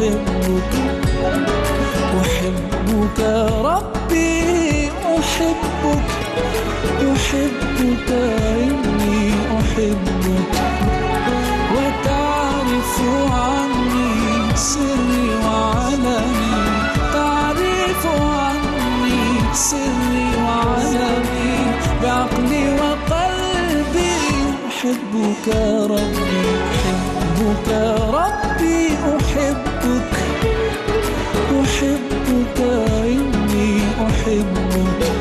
أحبك أحبك ربي أحبك أحبك إني أحبك وتعرف عني سري وعلمي تعرف عني سري وعلمي بعقلي وقلبي أحبك ربي أحبك ربي أحبك أحبك إني أحبك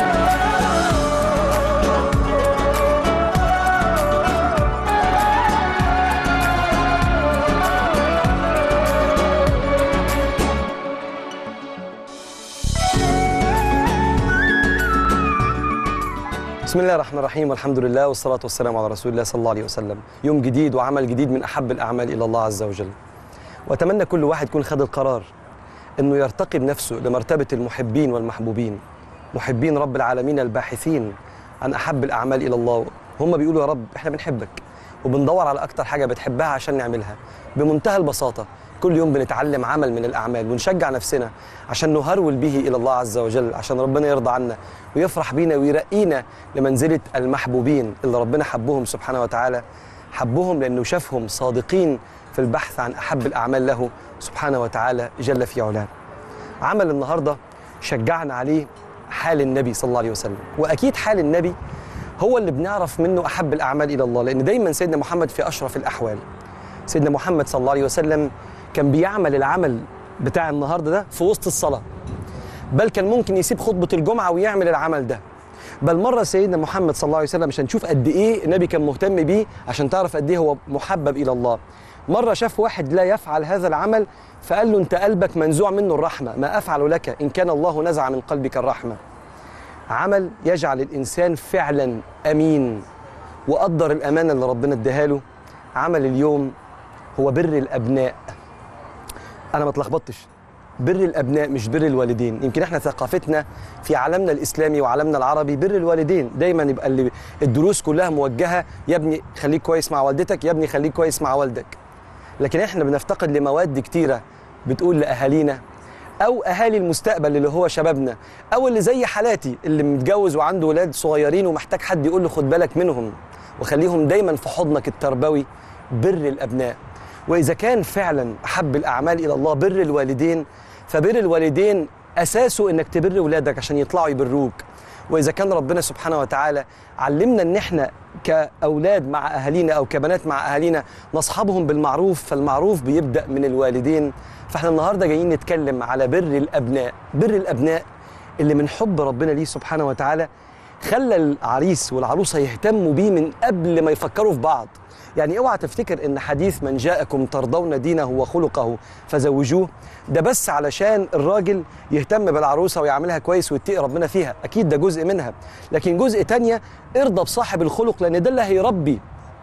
بسم الله الرحمن الرحيم والحمد لله والصلاة والسلام على رسول الله صلى الله عليه وسلم يوم جديد وعمل جديد من أحب الأعمال إلى الله عز وجل وأتمنى كل واحد يكون خد القرار أنه يرتقي بنفسه لمرتبة المحبين والمحبوبين محبين رب العالمين الباحثين عن أحب الأعمال إلى الله هم بيقولوا يا رب إحنا بنحبك وبندور على أكتر حاجة بتحبها عشان نعملها بمنتهى البساطة كل يوم بنتعلم عمل من الأعمال ونشجع نفسنا عشان نهرول به إلى الله عز وجل عشان ربنا يرضى عنا ويفرح بينا ويرقينا لمنزلة المحبوبين اللي ربنا حبهم سبحانه وتعالى حبهم لأنه شافهم صادقين في البحث عن أحب الأعمال له سبحانه وتعالى جل في علاه عمل النهاردة شجعنا عليه حال النبي صلى الله عليه وسلم وأكيد حال النبي هو اللي بنعرف منه أحب الأعمال إلى الله لأن دايما سيدنا محمد في أشرف الأحوال سيدنا محمد صلى الله عليه وسلم كان بيعمل العمل بتاع النهارده ده في وسط الصلاه بل كان ممكن يسيب خطبه الجمعه ويعمل العمل ده بل مره سيدنا محمد صلى الله عليه وسلم عشان نشوف قد ايه النبي كان مهتم بيه عشان تعرف قد ايه هو محبب الى الله مره شاف واحد لا يفعل هذا العمل فقال له انت قلبك منزوع منه الرحمه ما افعل لك ان كان الله نزع من قلبك الرحمه عمل يجعل الانسان فعلا امين وقدر الامانه اللي ربنا اداها له عمل اليوم هو بر الابناء انا ما اتلخبطتش بر الابناء مش بر الوالدين يمكن احنا ثقافتنا في عالمنا الاسلامي وعالمنا العربي بر الوالدين دايما يبقى اللي الدروس كلها موجهه يا ابني خليك كويس مع والدتك يا ابني خليك كويس مع والدك لكن احنا بنفتقد لمواد كتيره بتقول لاهالينا او اهالي المستقبل اللي هو شبابنا او اللي زي حالاتي اللي متجوز وعنده ولاد صغيرين ومحتاج حد يقول له خد بالك منهم وخليهم دايما في حضنك التربوي بر الابناء واذا كان فعلا احب الاعمال الى الله بر الوالدين فبر الوالدين اساسه انك تبر ولادك عشان يطلعوا يبروك واذا كان ربنا سبحانه وتعالى علمنا ان احنا كاولاد مع اهالينا او كبنات مع اهالينا نصحبهم بالمعروف فالمعروف بيبدا من الوالدين فاحنا النهارده جايين نتكلم على بر الابناء بر الابناء اللي من حب ربنا ليه سبحانه وتعالى خلى العريس والعروسه يهتموا بيه من قبل ما يفكروا في بعض يعني اوعى تفتكر ان حديث من جاءكم ترضون دينه وخلقه فزوجوه ده بس علشان الراجل يهتم بالعروسه ويعملها كويس ويتقي ربنا فيها اكيد ده جزء منها لكن جزء تانية ارضى بصاحب الخلق لان ده اللي هيربي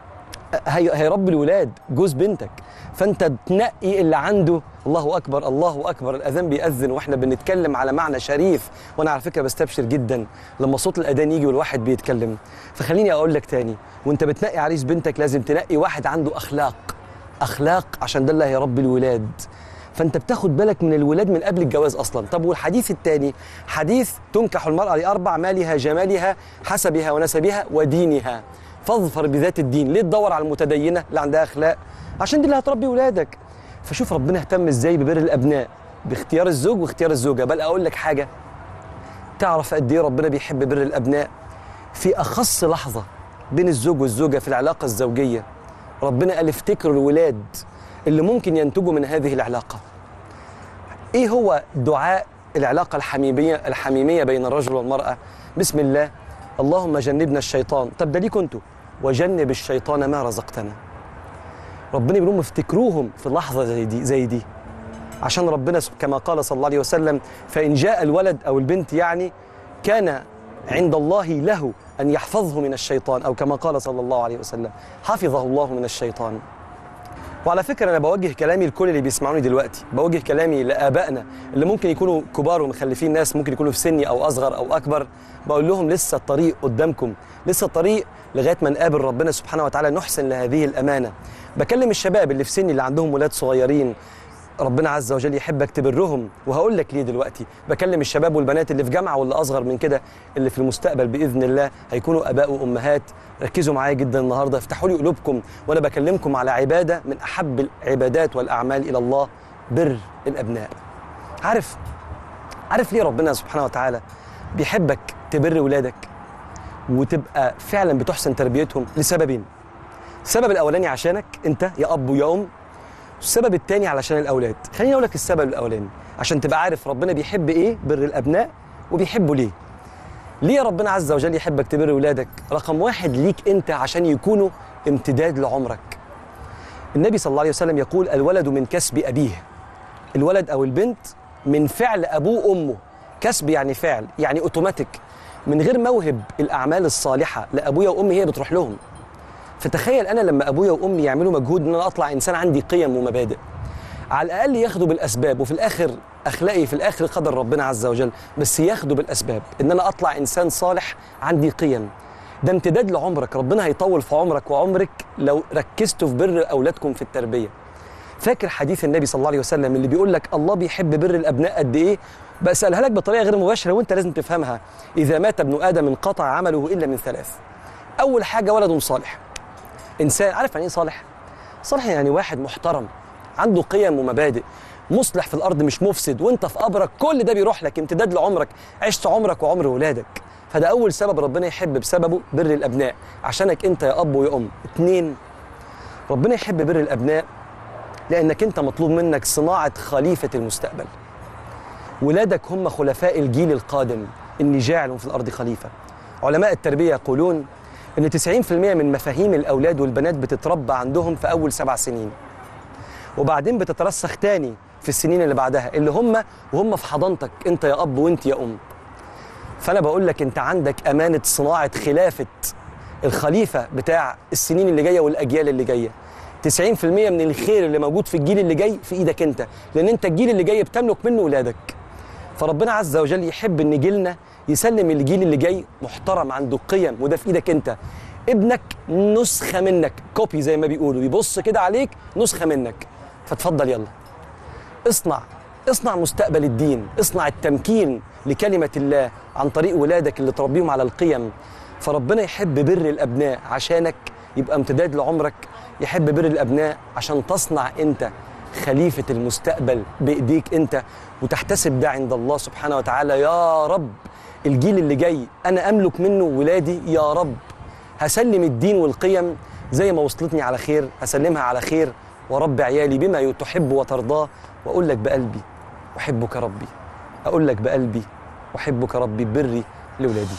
هي هيربي الولاد جوز بنتك فانت تنقي اللي عنده الله اكبر الله اكبر الاذان بيأذن واحنا بنتكلم على معنى شريف وانا على فكره بستبشر جدا لما صوت الاذان يجي والواحد بيتكلم فخليني اقول لك تاني وانت بتنقي عريس بنتك لازم تنقي واحد عنده اخلاق اخلاق عشان ده اللي هيربي الولاد فانت بتاخد بالك من الولاد من قبل الجواز اصلا طب والحديث الثاني حديث تنكح المراه لاربع مالها جمالها حسبها ونسبها ودينها فاظفر بذات الدين ليه تدور على المتدينه اللي عندها اخلاق عشان دي اللي هتربي ولادك فشوف ربنا اهتم ازاي ببر الابناء باختيار الزوج واختيار الزوجه بل اقول لك حاجه تعرف قد ايه ربنا بيحب بر الابناء في اخص لحظه بين الزوج والزوجه في العلاقه الزوجيه ربنا قال افتكروا الولاد اللي ممكن ينتجوا من هذه العلاقه ايه هو دعاء العلاقه الحميميه الحميميه بين الرجل والمراه بسم الله اللهم جنبنا الشيطان طب ده ليكوا انتوا وجنب الشيطان ما رزقتنا ربنا بيقول لهم افتكروهم في لحظه زي دي زي دي عشان ربنا كما قال صلى الله عليه وسلم فان جاء الولد او البنت يعني كان عند الله له ان يحفظه من الشيطان او كما قال صلى الله عليه وسلم حفظه الله من الشيطان وعلى فكره انا بوجه كلامي لكل اللي بيسمعوني دلوقتي بوجه كلامي لابائنا اللي ممكن يكونوا كبار ومخلفين ناس ممكن يكونوا في سني او اصغر او اكبر بقول لهم لسه الطريق قدامكم لسه الطريق لغايه ما نقابل ربنا سبحانه وتعالى نحسن لهذه الامانه بكلم الشباب اللي في سني اللي عندهم ولاد صغيرين ربنا عز وجل يحبك تبرهم وهقول لك ليه دلوقتي بكلم الشباب والبنات اللي في جامعه واللي اصغر من كده اللي في المستقبل باذن الله هيكونوا اباء وامهات ركزوا معايا جدا النهارده افتحوا لي قلوبكم وانا بكلمكم على عباده من احب العبادات والاعمال الى الله بر الابناء عارف عارف ليه ربنا سبحانه وتعالى بيحبك تبر ولادك وتبقى فعلا بتحسن تربيتهم لسببين السبب الاولاني عشانك انت يا اب ويا ام السبب الثاني علشان الاولاد خليني اقول لك السبب الاولاني عشان تبقى عارف ربنا بيحب ايه بر الابناء وبيحبه ليه ليه ربنا عز وجل يحبك تبر ولادك رقم واحد ليك انت عشان يكونوا امتداد لعمرك النبي صلى الله عليه وسلم يقول الولد من كسب ابيه الولد او البنت من فعل ابوه وامه كسب يعني فعل يعني اوتوماتيك من غير موهب الاعمال الصالحه لابويا وامي هي بتروح لهم فتخيل انا لما ابويا وامي يعملوا مجهود ان انا اطلع انسان عندي قيم ومبادئ على الاقل ياخدوا بالاسباب وفي الاخر اخلاقي في الاخر قدر ربنا عز وجل بس ياخدوا بالاسباب ان انا اطلع انسان صالح عندي قيم ده امتداد لعمرك ربنا هيطول في عمرك وعمرك لو ركزتوا في بر اولادكم في التربيه فاكر حديث النبي صلى الله عليه وسلم اللي بيقول لك الله بيحب بر الابناء قد ايه بسالها لك بطريقه غير مباشره وانت لازم تفهمها اذا مات ابن ادم انقطع عمله الا من ثلاث اول حاجه ولد صالح انسان عارف يعني ايه صالح صالح يعني واحد محترم عنده قيم ومبادئ مصلح في الارض مش مفسد وانت في قبرك كل ده بيروح لك امتداد لعمرك عشت عمرك وعمر ولادك فده اول سبب ربنا يحب بسببه بر الابناء عشانك انت يا اب ويا ام اتنين ربنا يحب بر الابناء لانك انت مطلوب منك صناعه خليفه المستقبل ولادك هم خلفاء الجيل القادم اني جاعل في الارض خليفه علماء التربيه يقولون ان 90% من مفاهيم الاولاد والبنات بتتربى عندهم في اول سبع سنين وبعدين بتترسخ تاني في السنين اللي بعدها اللي هم وهم في حضانتك انت يا اب وانت يا ام فانا بقول لك انت عندك امانه صناعه خلافه الخليفه بتاع السنين اللي جايه والاجيال اللي جايه 90% من الخير اللي موجود في الجيل اللي جاي في ايدك انت لان انت الجيل اللي جاي بتملك منه ولادك فربنا عز وجل يحب ان جيلنا يسلم الجيل اللي جاي محترم عنده قيم وده في ايدك انت ابنك نسخه منك كوبي زي ما بيقولوا يبص كده عليك نسخه منك فتفضل يلا اصنع اصنع مستقبل الدين اصنع التمكين لكلمة الله عن طريق ولادك اللي تربيهم على القيم فربنا يحب بر الأبناء عشانك يبقى امتداد لعمرك يحب بر الأبناء عشان تصنع أنت خليفة المستقبل بإيديك أنت وتحتسب ده عند الله سبحانه وتعالى يا رب الجيل اللي جاي أنا أملك منه ولادي يا رب هسلم الدين والقيم زي ما وصلتني على خير هسلمها على خير ورب عيالي بما تحب وترضاه واقول لك بقلبي احبك ربي اقول لك بقلبي احبك ربي بري لاولادي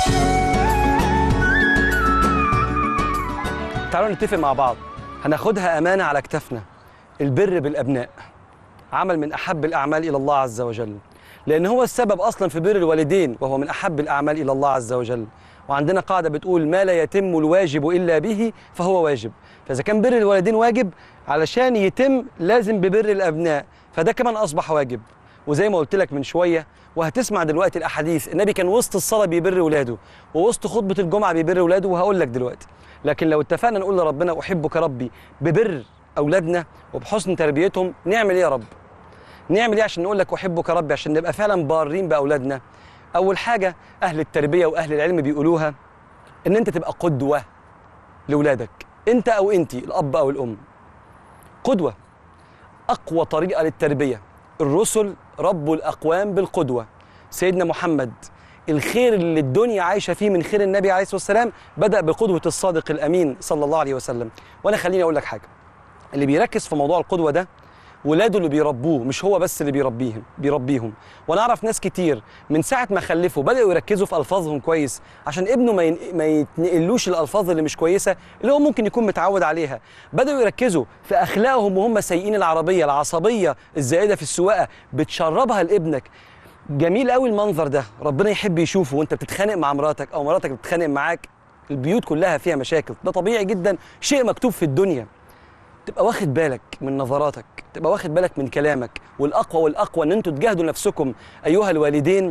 تعالوا نتفق مع بعض هناخدها امانه على كتافنا البر بالابناء عمل من احب الاعمال الى الله عز وجل لان هو السبب اصلا في بر الوالدين وهو من احب الاعمال الى الله عز وجل وعندنا قاعده بتقول ما لا يتم الواجب الا به فهو واجب فاذا كان بر الوالدين واجب علشان يتم لازم ببر الابناء فده كمان اصبح واجب وزي ما قلت لك من شويه وهتسمع دلوقتي الاحاديث النبي كان وسط الصلاه بيبر ولاده ووسط خطبه الجمعه بيبر ولاده وهقول لك دلوقتي لكن لو اتفقنا نقول لربنا احبك ربي ببر اولادنا وبحسن تربيتهم نعمل ايه يا رب نعمل ايه عشان نقول لك احبك ربي عشان نبقى فعلا بارين باولادنا اول حاجه اهل التربيه واهل العلم بيقولوها ان انت تبقى قدوه لاولادك انت او انت الاب او الام قدوه اقوى طريقه للتربيه الرسل ربوا الاقوام بالقدوه سيدنا محمد الخير اللي الدنيا عايشه فيه من خير النبي عليه الصلاه والسلام بدا بقدوه الصادق الامين صلى الله عليه وسلم وانا خليني اقول لك حاجه اللي بيركز في موضوع القدوه ده ولاده اللي بيربوه مش هو بس اللي بيربيهم بيربيهم وانا اعرف ناس كتير من ساعه ما خلفوا بداوا يركزوا في الفاظهم كويس عشان ابنه ما ين... ما يتنقلوش الالفاظ اللي مش كويسه اللي هو ممكن يكون متعود عليها بداوا يركزوا في اخلاقهم وهم سايقين العربيه العصبيه الزائده في السواقه بتشربها لابنك جميل قوي المنظر ده ربنا يحب يشوفه وانت بتتخانق مع مراتك او مراتك بتتخانق معاك البيوت كلها فيها مشاكل ده طبيعي جدا شيء مكتوب في الدنيا تبقى واخد بالك من نظراتك تبقى واخد بالك من كلامك والاقوى والاقوى ان انتوا تجاهدوا نفسكم ايها الوالدين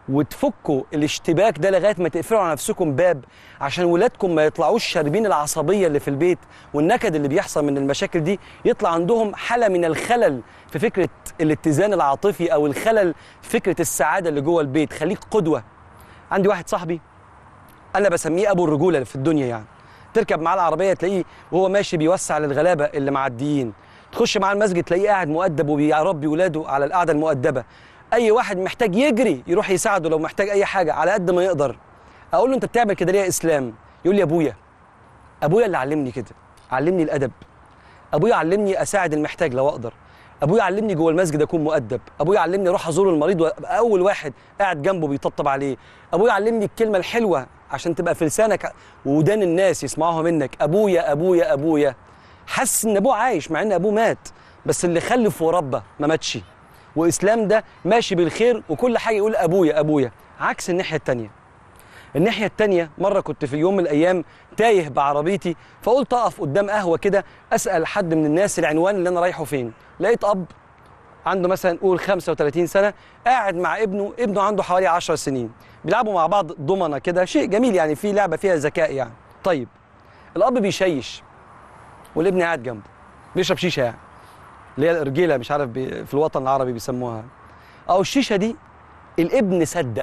وتفكوا الاشتباك ده لغايه ما تقفلوا على نفسكم باب عشان ولادكم ما يطلعوش شاربين العصبيه اللي في البيت والنكد اللي بيحصل من المشاكل دي يطلع عندهم حاله من الخلل في فكره الاتزان العاطفي او الخلل في فكره السعاده اللي جوه البيت خليك قدوه عندي واحد صاحبي انا بسميه ابو الرجوله في الدنيا يعني تركب معاه العربيه تلاقيه وهو ماشي بيوسع للغلابه اللي معديين تخش معاه المسجد تلاقيه قاعد مؤدب وبيربي ولاده على القعده المؤدبه اي واحد محتاج يجري يروح يساعده لو محتاج اي حاجه على قد ما يقدر اقول له انت بتعمل كده ليه يا اسلام يقول لي ابويا ابويا اللي علمني كده علمني الادب ابويا علمني اساعد المحتاج لو اقدر ابويا علمني جوه المسجد اكون مؤدب ابويا علمني اروح ازور المريض وابقى اول واحد قاعد جنبه بيطبطب عليه ابويا علمني الكلمه الحلوه عشان تبقى في لسانك وودان الناس يسمعوها منك ابويا ابويا ابويا حس ان ابوه عايش مع ان ابوه مات بس اللي خلف وربى ما ماتش واسلام ده ماشي بالخير وكل حاجه يقول ابويا ابويا عكس الناحيه التانيه الناحية التانية مرة كنت في يوم من الأيام تايه بعربيتي فقلت أقف قدام قهوة كده أسأل حد من الناس العنوان اللي أنا رايحه فين لقيت أب عنده مثلا قول 35 سنة قاعد مع ابنه ابنه عنده حوالي 10 سنين بيلعبوا مع بعض ضمنة كده شيء جميل يعني في لعبة فيها ذكاء يعني طيب الأب بيشيش والابن قاعد جنبه بيشرب شيشة يعني اللي هي الأرجيلة مش عارف بي في الوطن العربي بيسموها أو الشيشة دي الابن صدق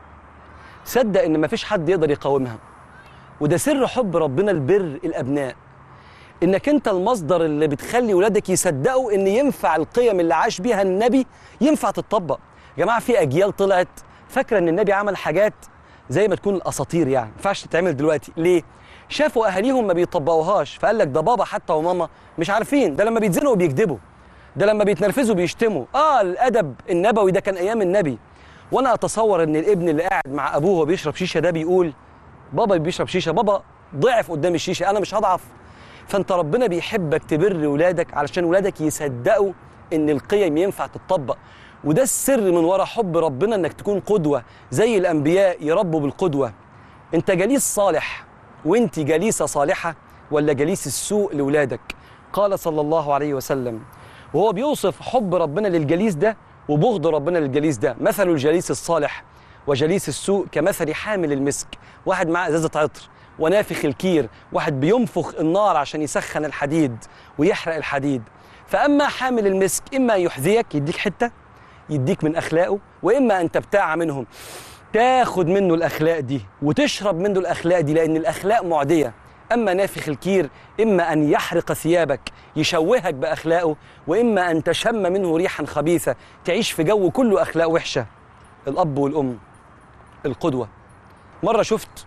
صدق ان مفيش حد يقدر يقاومها وده سر حب ربنا لبر الابناء انك انت المصدر اللي بتخلي ولادك يصدقوا ان ينفع القيم اللي عاش بيها النبي ينفع تتطبق يا جماعه في اجيال طلعت فاكره ان النبي عمل حاجات زي ما تكون الاساطير يعني ما ينفعش تتعمل دلوقتي ليه شافوا اهاليهم ما بيطبقوهاش فقال لك ده بابا حتى وماما مش عارفين ده لما بيتزنقوا بيكذبوا ده لما بيتنرفزوا بيشتموا اه الادب النبوي ده كان ايام النبي وانا اتصور ان الابن اللي قاعد مع ابوه وهو بيشرب شيشه ده بيقول بابا بيشرب شيشه بابا ضعف قدام الشيشه انا مش هضعف فانت ربنا بيحبك تبر ولادك علشان ولادك يصدقوا ان القيم ينفع تتطبق وده السر من ورا حب ربنا انك تكون قدوه زي الانبياء يربوا بالقدوه انت جليس صالح وانت جليسه صالحه ولا جليس السوء لاولادك قال صلى الله عليه وسلم وهو بيوصف حب ربنا للجليس ده وبغض ربنا للجليس ده مثل الجليس الصالح وجليس السوء كمثل حامل المسك واحد معاه ازازه عطر ونافخ الكير واحد بينفخ النار عشان يسخن الحديد ويحرق الحديد فاما حامل المسك اما يحذيك يديك حته يديك من اخلاقه واما ان تبتاع منهم تاخد منه الاخلاق دي وتشرب منه الاخلاق دي لان الاخلاق معديه اما نافخ الكير اما ان يحرق ثيابك يشوهك باخلاقه واما ان تشم منه ريحا خبيثه تعيش في جو كله اخلاق وحشه الاب والام القدوه مره شفت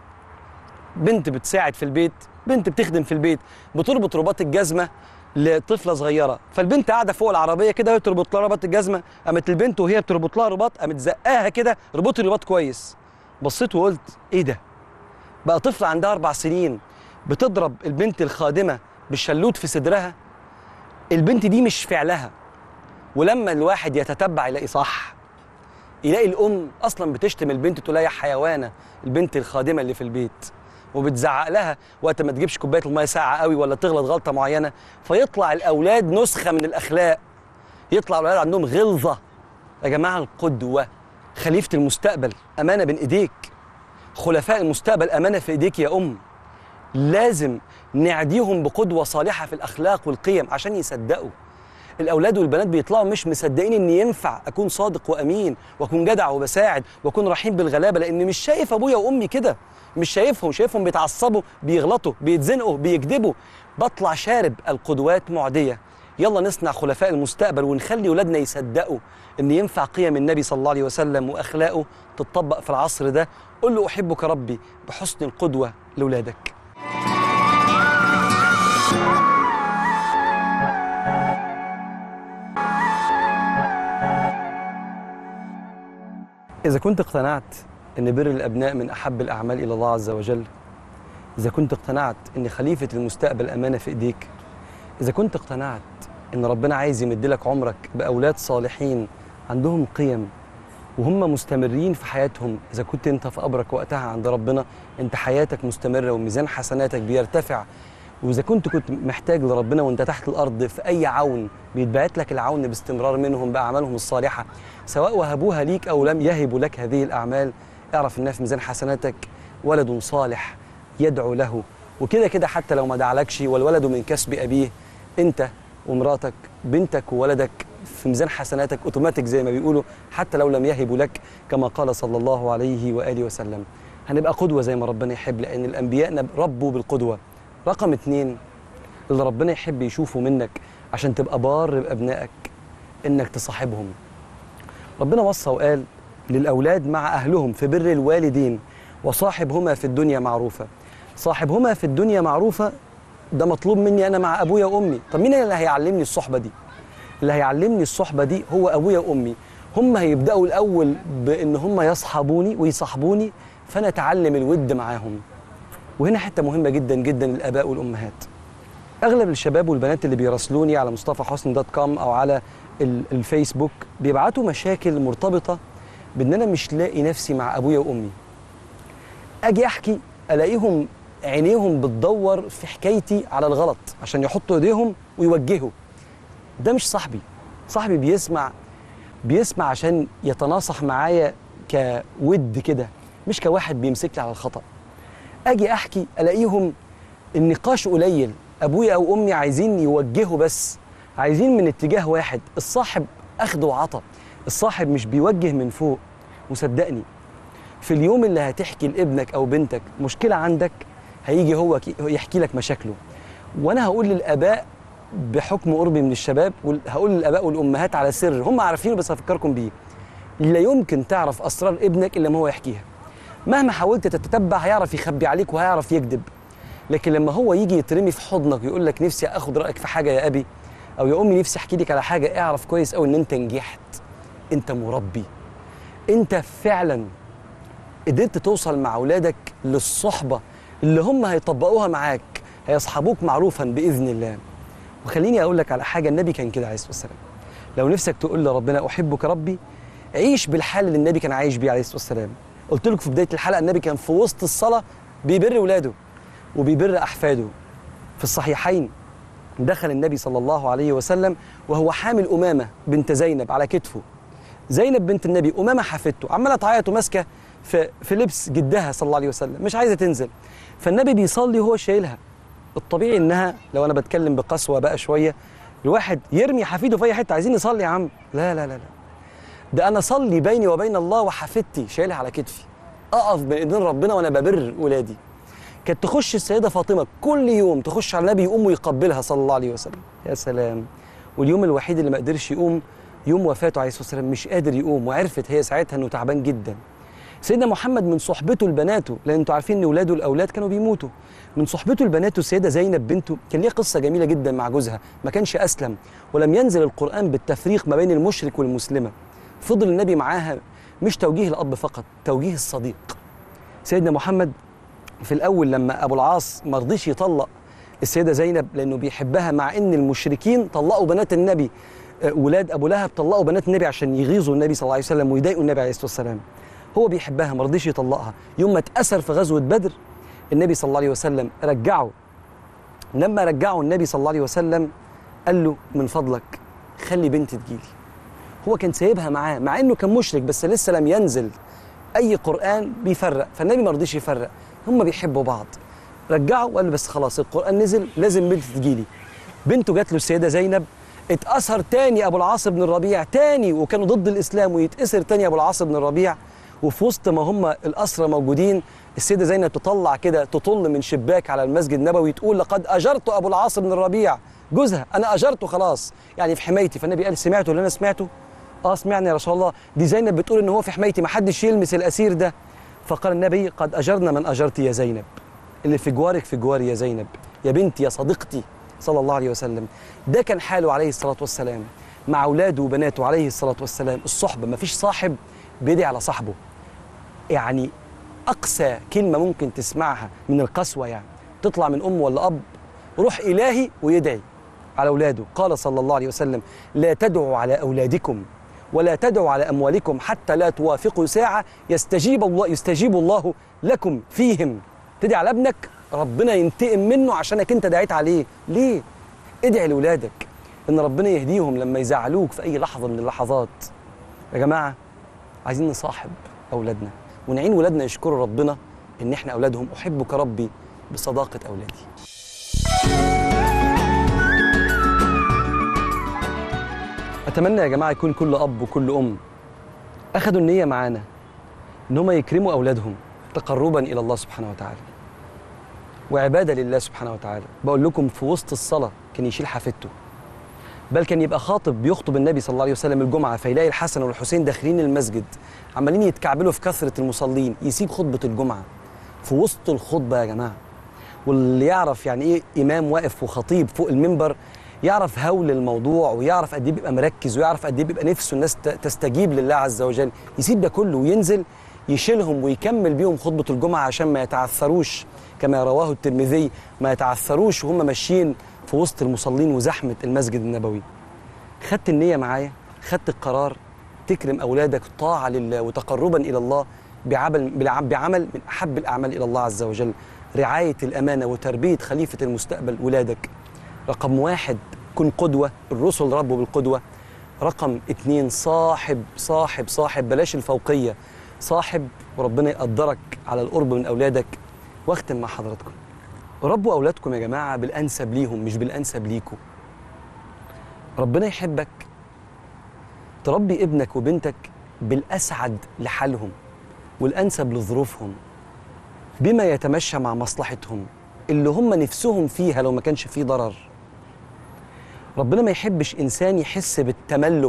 بنت بتساعد في البيت بنت بتخدم في البيت بتربط رباط الجزمه لطفله صغيره فالبنت قاعده فوق العربيه كده وهي تربط لها رباط الجزمه قامت البنت وهي بتربط لها رباط قامت زقاها كده ربطي الرباط كويس بصيت وقلت ايه ده بقى طفله عندها اربع سنين بتضرب البنت الخادمه بالشلوت في صدرها البنت دي مش فعلها ولما الواحد يتتبع يلاقي صح يلاقي الام اصلا بتشتم البنت تقول لها يا حيوانه البنت الخادمه اللي في البيت وبتزعق لها وقت ما تجيبش كوبايه الميه ساقعه قوي ولا تغلط غلطه معينه فيطلع الاولاد نسخه من الاخلاق يطلع الاولاد عندهم غلظه يا جماعه القدوه خليفه المستقبل امانه بين ايديك خلفاء المستقبل امانه في ايديك يا ام لازم نعديهم بقدوه صالحه في الاخلاق والقيم عشان يصدقوا الاولاد والبنات بيطلعوا مش مصدقين ان ينفع اكون صادق وامين واكون جدع وبساعد واكون رحيم بالغلابه لان مش شايف ابويا وامي كده مش شايفهم شايفهم بيتعصبوا بيغلطوا بيتزنقوا بيكذبوا بطلع شارب القدوات معديه يلا نصنع خلفاء المستقبل ونخلي ولادنا يصدقوا ان ينفع قيم النبي صلى الله عليه وسلم واخلاقه تطبق في العصر ده قل له احبك ربي بحسن القدوه لاولادك إذا كنت اقتنعت أن بر الأبناء من أحب الأعمال إلى الله عز وجل إذا كنت اقتنعت أن خليفة المستقبل أمانة في إيديك إذا كنت اقتنعت أن ربنا عايز يمدلك عمرك بأولاد صالحين عندهم قيم وهم مستمرين في حياتهم إذا كنت أنت في قبرك وقتها عند ربنا أنت حياتك مستمرة وميزان حسناتك بيرتفع واذا كنت كنت محتاج لربنا وانت تحت الارض في اي عون بيتبعت لك العون باستمرار منهم باعمالهم الصالحه سواء وهبوها ليك او لم يهبوا لك هذه الاعمال اعرف انها في ميزان حسناتك ولد صالح يدعو له وكده كده حتى لو ما دعلكش والولد من كسب ابيه انت ومراتك بنتك وولدك في ميزان حسناتك اوتوماتيك زي ما بيقولوا حتى لو لم يهبوا لك كما قال صلى الله عليه واله وسلم هنبقى قدوه زي ما ربنا يحب لان الانبياء ربوا بالقدوه رقم اتنين اللي ربنا يحب يشوفه منك عشان تبقى بار بابنائك انك تصاحبهم ربنا وصى وقال للاولاد مع اهلهم في بر الوالدين وصاحبهما في الدنيا معروفه صاحبهما في الدنيا معروفه ده مطلوب مني انا مع ابويا وامي طب مين اللي هيعلمني الصحبه دي اللي هيعلمني الصحبه دي هو ابويا وامي هم هيبداوا الاول بان هم يصحبوني ويصاحبوني فانا اتعلم الود معاهم وهنا حته مهمه جدا جدا للاباء والامهات اغلب الشباب والبنات اللي بيراسلوني على مصطفى حسن دوت كوم او على ال- الفيسبوك بيبعتوا مشاكل مرتبطه بان انا مش لاقي نفسي مع ابويا وامي اجي احكي الاقيهم عينيهم بتدور في حكايتي على الغلط عشان يحطوا ايديهم ويوجهوا ده مش صاحبي صاحبي بيسمع بيسمع عشان يتناصح معايا كود كده مش كواحد بيمسك لي على الخطأ اجي احكي الاقيهم النقاش قليل ابويا او امي عايزين يوجهوا بس عايزين من اتجاه واحد الصاحب اخد وعطى الصاحب مش بيوجه من فوق وصدقني في اليوم اللي هتحكي لابنك او بنتك مشكله عندك هيجي هو كي- يحكي لك مشاكله وانا هقول للاباء بحكم قربي من الشباب وال- هقول للاباء والامهات على سر هم عارفينه بس هفكركم بيه لا يمكن تعرف اسرار ابنك الا ما هو يحكيها مهما حاولت تتتبع هيعرف يخبي عليك وهيعرف يكذب لكن لما هو يجي يترمي في حضنك ويقول لك نفسي اخد رايك في حاجه يا ابي او يا امي نفسي احكي لك على حاجه اعرف كويس قوي ان انت نجحت انت مربي انت فعلا قدرت توصل مع اولادك للصحبه اللي هم هيطبقوها معاك هيصحبوك معروفا باذن الله وخليني اقول لك على حاجه النبي كان كده عليه الصلاه والسلام لو نفسك تقول لربنا احبك ربي عيش بالحال اللي النبي كان عايش بيه عليه الصلاه والسلام قلت لكم في بدايه الحلقه النبي كان في وسط الصلاه بيبر ولاده وبيبر احفاده في الصحيحين دخل النبي صلى الله عليه وسلم وهو حامل امامه بنت زينب على كتفه زينب بنت النبي امامه حفيدته عماله تعيط وماسكه في في لبس جدها صلى الله عليه وسلم مش عايزه تنزل فالنبي بيصلي وهو شايلها الطبيعي انها لو انا بتكلم بقسوه بقى شويه الواحد يرمي حفيده في اي حته عايزين نصلي يا عم لا لا لا لا ده انا اصلي بيني وبين الله وحفيدتي شايلها على كتفي اقف بين ايدين ربنا وانا ببر ولادي كانت تخش السيده فاطمه كل يوم تخش على النبي يقوم ويقبلها صلى الله عليه وسلم يا سلام واليوم الوحيد اللي ما قدرش يقوم يوم وفاته عليه الصلاه والسلام مش قادر يقوم وعرفت هي ساعتها انه تعبان جدا سيدنا محمد من صحبته لبناته لان انتوا عارفين ان اولاده الاولاد كانوا بيموتوا من صحبته لبناته السيده زينب بنته كان ليها قصه جميله جدا مع جوزها ما كانش اسلم ولم ينزل القران بالتفريق ما بين المشرك والمسلمه فضل النبي معاها مش توجيه الاب فقط توجيه الصديق سيدنا محمد في الاول لما ابو العاص ما رضيش يطلق السيده زينب لانه بيحبها مع ان المشركين طلقوا بنات النبي آه، ولاد ابو لهب طلقوا بنات النبي عشان يغيظوا النبي صلى الله عليه وسلم ويضايقوا النبي عليه الصلاه والسلام هو بيحبها ما رضيش يطلقها يوم ما اتأثر في غزوه بدر النبي صلى الله عليه وسلم رجعه لما رجعه النبي صلى الله عليه وسلم قال له من فضلك خلي بنتي تجيلي هو كان سايبها معاه مع انه كان مشرك بس لسه لم ينزل اي قران بيفرق فالنبي ما رضيش يفرق هم بيحبوا بعض رجعه وقال له بس خلاص القران نزل لازم بنتي تجيلي بنته جات له السيده زينب اتأثر تاني ابو العاص بن الربيع تاني وكانوا ضد الاسلام ويتأثر تاني ابو العاص بن الربيع وفي وسط ما هم الاسرى موجودين السيده زينب تطلع كده تطل من شباك على المسجد النبوي تقول لقد اجرت ابو العاص بن الربيع جوزها انا اجرته خلاص يعني في حمايتي فالنبي قال سمعته اللي انا سمعته اه سمعنا يا رسول الله دي زينب بتقول ان هو في حمايتي ما حدش يلمس الاسير ده فقال النبي قد اجرنا من اجرت يا زينب اللي في جوارك في جواري يا زينب يا بنتي يا صديقتي صلى الله عليه وسلم ده كان حاله عليه الصلاه والسلام مع اولاده وبناته عليه الصلاه والسلام الصحبه ما فيش صاحب بيدعي على صاحبه يعني اقسى كلمه ممكن تسمعها من القسوه يعني تطلع من ام ولا اب روح الهي ويدعي على اولاده قال صلى الله عليه وسلم لا تدعوا على اولادكم ولا تدعوا على اموالكم حتى لا توافقوا ساعه يستجيب الله يستجيب الله لكم فيهم تدعي على ابنك ربنا ينتقم منه عشانك انت دعيت عليه ليه ادعي لاولادك ان ربنا يهديهم لما يزعلوك في اي لحظه من اللحظات يا جماعه عايزين نصاحب اولادنا ونعين ولادنا يشكروا ربنا ان احنا اولادهم احبك ربي بصداقه اولادي اتمنى يا جماعه يكون كل اب وكل ام اخذوا النيه معانا ان هم يكرموا اولادهم تقربا الى الله سبحانه وتعالى وعباده لله سبحانه وتعالى بقول لكم في وسط الصلاه كان يشيل حافدته بل كان يبقى خاطب بيخطب النبي صلى الله عليه وسلم الجمعه فيلاقي الحسن والحسين داخلين المسجد عمالين يتكعبلوا في كثره المصلين يسيب خطبه الجمعه في وسط الخطبه يا جماعه واللي يعرف يعني ايه امام واقف وخطيب فوق المنبر يعرف هول الموضوع ويعرف قد ايه بيبقى مركز ويعرف قد ايه بيبقى نفسه الناس ت- تستجيب لله عز وجل يسيب ده كله وينزل يشيلهم ويكمل بيهم خطبه الجمعه عشان ما يتعثروش كما رواه الترمذي ما يتعثروش وهم ماشيين في وسط المصلين وزحمه المسجد النبوي خدت النيه معايا خدت القرار تكرم اولادك طاعه لله وتقربا الى الله بعمل بالع- بعمل من احب الاعمال الى الله عز وجل رعايه الامانه وتربيه خليفه المستقبل ولادك رقم واحد كن قدوه الرسل ربوا بالقدوه رقم اتنين صاحب صاحب صاحب بلاش الفوقيه صاحب وربنا يقدرك على القرب من اولادك واختم مع حضراتكم ربوا اولادكم يا جماعه بالانسب ليهم مش بالانسب ليكم ربنا يحبك تربي ابنك وبنتك بالاسعد لحالهم والانسب لظروفهم بما يتمشى مع مصلحتهم اللي هم نفسهم فيها لو ما كانش فيه ضرر ربنا ما يحبش انسان يحس بالتملك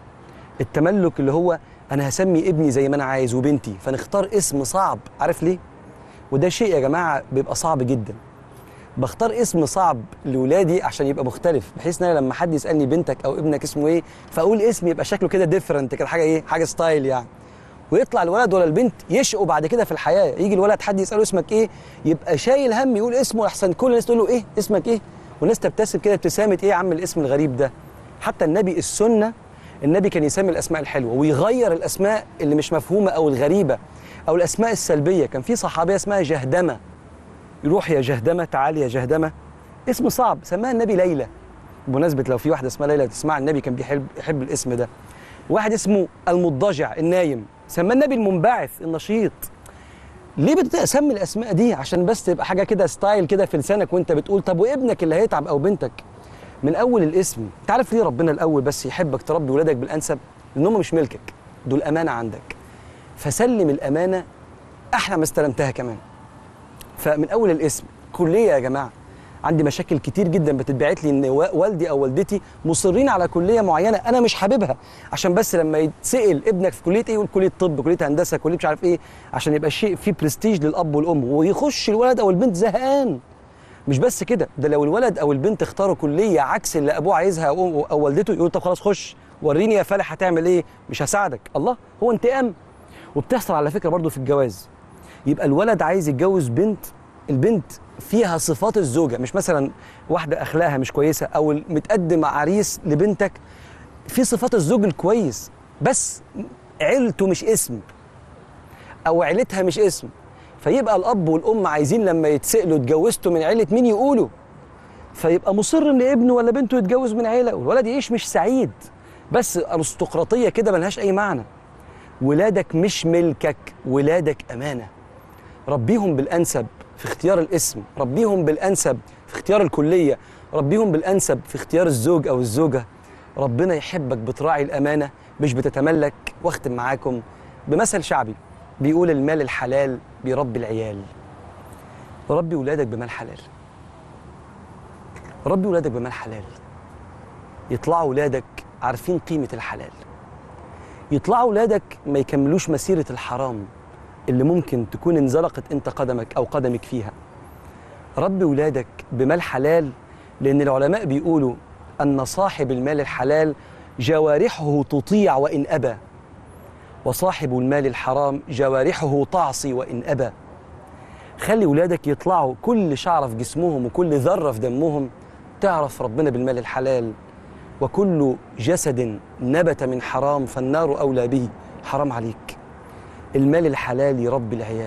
التملك اللي هو انا هسمي ابني زي ما انا عايز وبنتي فنختار اسم صعب عارف ليه وده شيء يا جماعه بيبقى صعب جدا بختار اسم صعب لاولادي عشان يبقى مختلف بحيث ان انا لما حد يسالني بنتك او ابنك اسمه ايه فاقول اسم يبقى شكله كده ديفرنت كده حاجه ايه حاجه ستايل يعني ويطلع الولد ولا البنت يشقوا بعد كده في الحياه يجي الولد حد يساله اسمك ايه يبقى شايل هم يقول اسمه احسن كل الناس تقول له ايه اسمك ايه والناس تبتسم كده ابتسامه ايه يا عم الاسم الغريب ده حتى النبي السنه النبي كان يسمي الاسماء الحلوه ويغير الاسماء اللي مش مفهومه او الغريبه او الاسماء السلبيه كان في صحابيه اسمها جهدمه يروح يا جهدمه تعالي يا جهدمه اسم صعب سماها النبي ليلى بمناسبه لو في واحده اسمها ليلى تسمع النبي كان بيحب يحب الاسم ده واحد اسمه المضجع النايم سماه النبي المنبعث النشيط ليه بتسمي الاسماء دي عشان بس تبقى حاجه كده ستايل كده في لسانك وانت بتقول طب وابنك اللي هيتعب او بنتك من اول الاسم انت عارف ليه ربنا الاول بس يحبك تربي ولادك بالانسب لان هم مش ملكك دول امانه عندك فسلم الامانه احلى ما استلمتها كمان فمن اول الاسم كليه يا جماعه عندي مشاكل كتير جدا بتتبعت لي ان و- والدي او والدتي مصرين على كليه معينه انا مش حاببها عشان بس لما يتسال ابنك في كليه ايه يقول كليه طب كليه هندسه كليه مش عارف ايه عشان يبقى شيء فيه برستيج للاب والام ويخش الولد او البنت زهقان مش بس كده ده لو الولد او البنت اختاروا كليه عكس اللي ابوه عايزها او, أو والدته يقول طب خلاص خش وريني يا فالح هتعمل ايه مش هساعدك الله هو انتقام وبتحصل على فكره برضو في الجواز يبقى الولد عايز يتجوز بنت البنت فيها صفات الزوجه مش مثلا واحده اخلاقها مش كويسه او متقدم عريس لبنتك في صفات الزوج الكويس بس عيلته مش اسم او عيلتها مش اسم فيبقى الاب والام عايزين لما يتسالوا اتجوزتوا من عيله مين يقولوا فيبقى مصر ان ابنه ولا بنته يتجوز من عيله والولد يعيش مش سعيد بس ارستقراطيه كده ملهاش اي معنى ولادك مش ملكك ولادك امانه ربيهم بالانسب في اختيار الاسم ربيهم بالانسب في اختيار الكليه ربيهم بالانسب في اختيار الزوج او الزوجه ربنا يحبك بتراعي الامانه مش بتتملك واختم معاكم بمثل شعبي بيقول المال الحلال بيربي العيال ربي ولادك بمال حلال ربي ولادك بمال حلال يطلعوا ولادك عارفين قيمه الحلال يطلعوا ولادك ما يكملوش مسيره الحرام اللي ممكن تكون انزلقت انت قدمك او قدمك فيها ربي ولادك بمال حلال لان العلماء بيقولوا ان صاحب المال الحلال جوارحه تطيع وان ابى وصاحب المال الحرام جوارحه تعصي وان ابى خلي ولادك يطلعوا كل شعره في جسمهم وكل ذره في دمهم تعرف ربنا بالمال الحلال وكل جسد نبت من حرام فالنار اولى به حرام عليك المال الحلال يربي العيال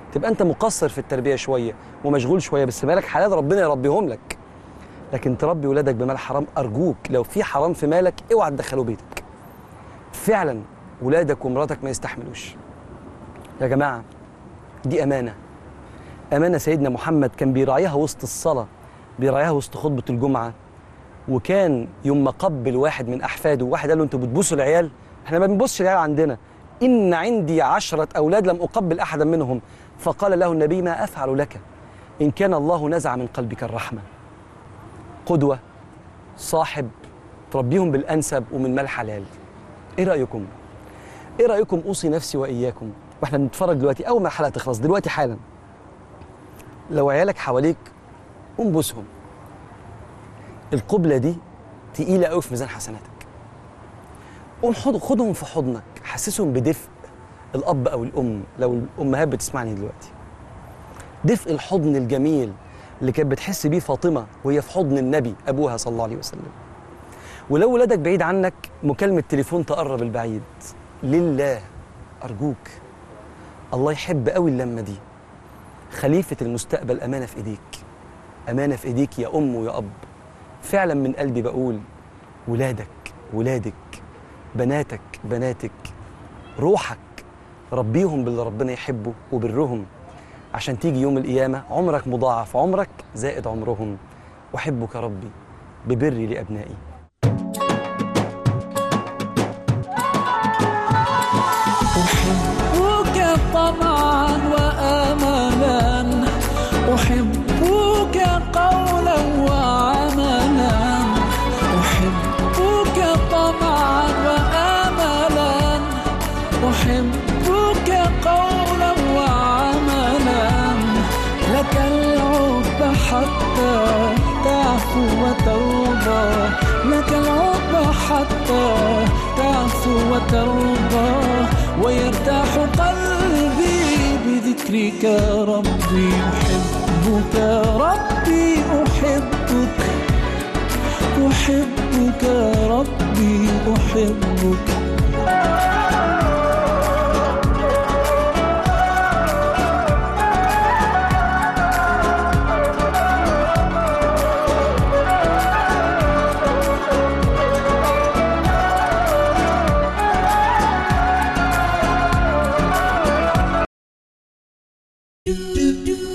تبقى انت مقصر في التربيه شويه ومشغول شويه بس مالك حلال ربنا يربيهم لك لكن تربي ولادك بمال حرام ارجوك لو في حرام في مالك اوعى تدخله بيتك فعلا ولادك ومراتك ما يستحملوش يا جماعه دي امانه امانه سيدنا محمد كان بيراعيها وسط الصلاه بيراعيها وسط خطبه الجمعه وكان يوم ما قبل واحد من احفاده واحد قال له انتوا بتبوسوا العيال احنا ما بنبصش العيال عندنا ان عندي عشره اولاد لم اقبل احدا منهم فقال له النبي ما افعل لك ان كان الله نزع من قلبك الرحمه قدوه صاحب تربيهم بالانسب ومن مال حلال ايه رايكم ايه رايكم اوصي نفسي واياكم واحنا بنتفرج دلوقتي اول ما الحلقه تخلص دلوقتي حالا لو عيالك حواليك قوم بوسهم القبله دي تقيله قوي في ميزان حسناتك قوم خد- خدهم في حضنك حسسهم بدفء الاب او الام لو الامهات بتسمعني دلوقتي دفء الحضن الجميل اللي كانت بتحس بيه فاطمه وهي في حضن النبي ابوها صلى الله عليه وسلم ولو ولادك بعيد عنك مكالمه تليفون تقرب البعيد لله ارجوك الله يحب قوي اللمه دي خليفه المستقبل امانه في ايديك امانه في ايديك يا ام ويا اب فعلا من قلبي بقول ولادك ولادك بناتك بناتك روحك ربيهم باللي ربنا يحبه وبرهم عشان تيجي يوم القيامة عمرك مضاعف عمرك زائد عمرهم أحبك ربي ببري لأبنائي أحبك طمعا وآملا أحبك قولا وعملا أحبك طمعا وآملا أحبك قولا وعملا لك العب حتى تعفو وترضى لك العب حتى تعفو وترضى ويرتاح قلبي بذكرك ربي أحبك ربي أحبك أحبك ربي أحبك do do